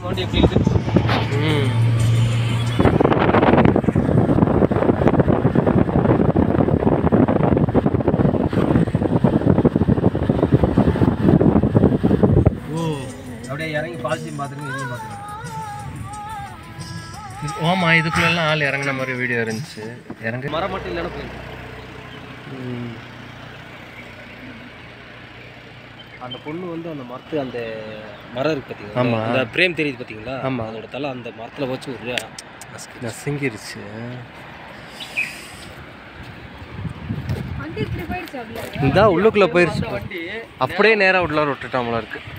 வண்டி எப்படி இருக்கு ம் ஓ அப்படியே இறங்கி பாலிசியும் பார்த்துருங்க இதையும் பார்த்துருங்க ஆமா இதுக்குள்ளெல்லாம் ஆள் இறங்குன மாதிரி வீடியோ இருந்துச்சு இறங்க மரம் மட்டும் இல்லைன்னா போயிருக்கு ம். அந்த பொண்ணு வந்து அந்த மரத்து அந்த மரம் இருக்கு பார்த்தீங்களா ஆமா. அந்த பிரேம் தெரியுது பார்த்தீங்களா ஆமா. அதோட தலை அந்த மரத்தில் வச்சு ஒரு நசுக்கு. நசுங்கிருச்சு வண்டி இப்படி போயிடுச்சு அப்படியே இந்த உள்ளுக்குள்ள போயிருச்சு அப்படியே நேரா உள்ளார விட்டுட்டாமல இருக்கு